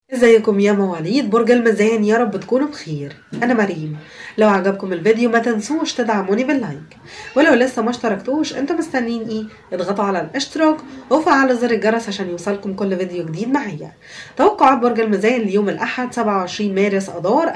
ازيكم يا مواليد برج الميزان يا رب تكونوا بخير انا مريم لو عجبكم الفيديو ما تنسوش تدعموني باللايك ولو لسه ما اشتركتوش انتوا مستنيين ايه اضغطوا على الاشتراك وفعلوا زر الجرس عشان يوصلكم كل فيديو جديد معايا توقعات برج الميزان ليوم الاحد 27 مارس اذار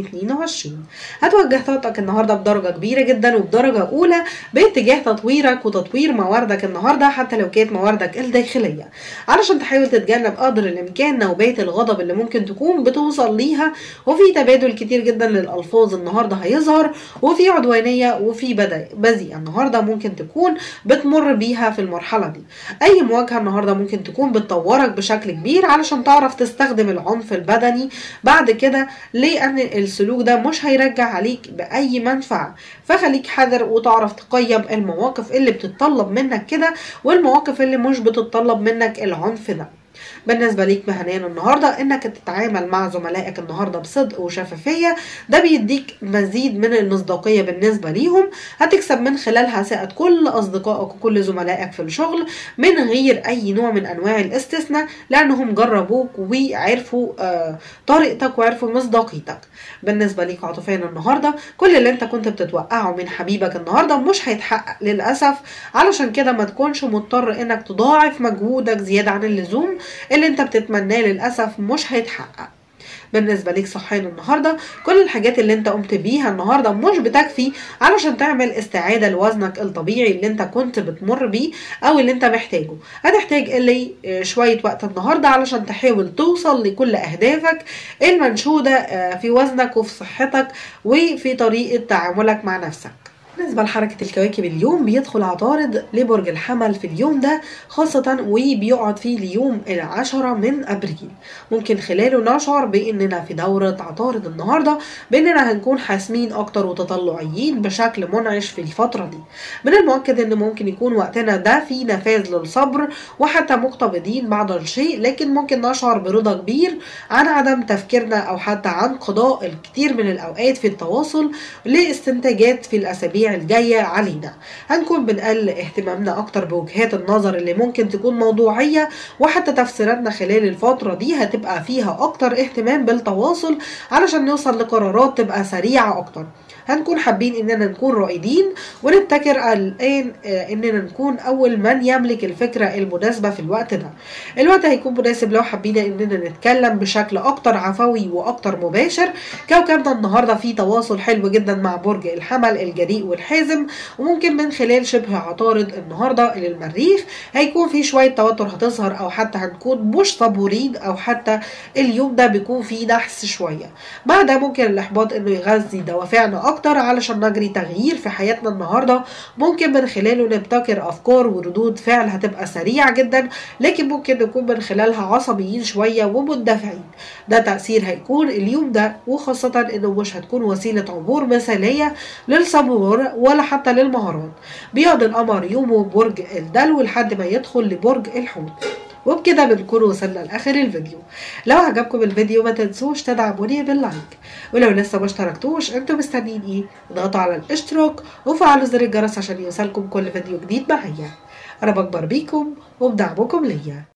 2022 هتوجه طاقتك النهارده بدرجه كبيره جدا وبدرجه اولى باتجاه تطويرك وتطوير مواردك النهارده حتى لو كانت مواردك الداخليه علشان تحاول تتجنب قدر الامكان نوبات الغضب اللي ممكن تكون بتوصل ليها وفي تبادل كتير جدا للالفاظ النهارده هيظهر وفي عدوانيه وفي بذيئه النهارده ممكن تكون بتمر بيها في المرحله دي اي مواجهه النهارده ممكن تكون بتطورك بشكل كبير علشان تعرف تستخدم العنف البدني بعد كده لان السلوك ده مش هيرجع عليك باي منفعه فخليك حذر وتعرف تقيم المواقف اللي بتتطلب منك كده والمواقف اللي مش بتتطلب منك العنف ده بالنسبة ليك مهنيا النهاردة انك تتعامل مع زملائك النهاردة بصدق وشفافية ده بيديك مزيد من المصداقية بالنسبة ليهم هتكسب من خلالها ثقة كل اصدقائك وكل زملائك في الشغل من غير اي نوع من انواع الاستثناء لانهم جربوك وعرفوا آه طريقتك وعرفوا مصداقيتك بالنسبة ليك عاطفيا النهاردة كل اللي انت كنت بتتوقعه من حبيبك النهاردة مش هيتحقق للأسف علشان كده ما تكونش مضطر انك تضاعف مجهودك زيادة عن اللزوم اللي انت بتتمناه للأسف مش هيتحقق بالنسبة ليك صحيا النهاردة كل الحاجات اللي انت قمت بيها النهاردة مش بتكفي علشان تعمل استعادة لوزنك الطبيعي اللي انت كنت بتمر بيه او اللي انت محتاجه هتحتاج اللي شوية وقت النهاردة علشان تحاول توصل لكل اهدافك المنشودة في وزنك وفي صحتك وفي طريقة تعاملك مع نفسك بالنسبة لحركة الكواكب اليوم بيدخل عطارد لبرج الحمل في اليوم ده خاصة وبيقعد فيه ليوم العشرة من أبريل ممكن خلاله نشعر بأننا في دورة عطارد النهاردة بأننا هنكون حاسمين أكتر وتطلعيين بشكل منعش في الفترة دي من المؤكد أن ممكن يكون وقتنا ده في نفاذ للصبر وحتى مقتبضين بعض الشيء لكن ممكن نشعر برضا كبير عن عدم تفكيرنا أو حتى عن قضاء الكثير من الأوقات في التواصل لاستنتاجات في الأسابيع الجاية علينا هنكون بنقل اهتمامنا اكتر بوجهات النظر اللي ممكن تكون موضوعية وحتى تفسيراتنا خلال الفترة دي هتبقى فيها اكتر اهتمام بالتواصل علشان نوصل لقرارات تبقى سريعة اكتر هنكون حابين اننا نكون رائدين ونبتكر الان اننا نكون اول من يملك الفكره المناسبه في الوقت ده الوقت هيكون مناسب لو حبينا اننا نتكلم بشكل اكتر عفوي واكتر مباشر كوكبنا النهارده فيه تواصل حلو جدا مع برج الحمل الجريء والحازم وممكن من خلال شبه عطارد النهارده للمريخ هيكون في شويه توتر هتظهر او حتى هنكون مش صبورين او حتى اليوم ده بيكون فيه نحس شويه بعدها ممكن الاحباط انه يغذي دوافعنا اكتر علشان نجري تغيير في حياتنا النهارده ممكن من خلاله نبتكر افكار وردود فعل هتبقى سريعه جدا لكن ممكن نكون من خلالها عصبيين شويه ومندفعين ده تاثير هيكون اليوم ده وخاصه انه مش هتكون وسيله عبور مثاليه للصبور ولا حتى للمهارات بيقعد القمر يومه برج الدلو لحد ما يدخل لبرج الحوت وبكده بنكون وصلنا لاخر الفيديو لو عجبكم الفيديو ما تنسوش تدعموني باللايك ولو لسه ما اشتركتوش انتوا مستنيين ايه اضغطوا على الاشتراك وفعلوا زر الجرس عشان يوصلكم كل فيديو جديد معايا انا بكبر بيكم وبدعمكم ليا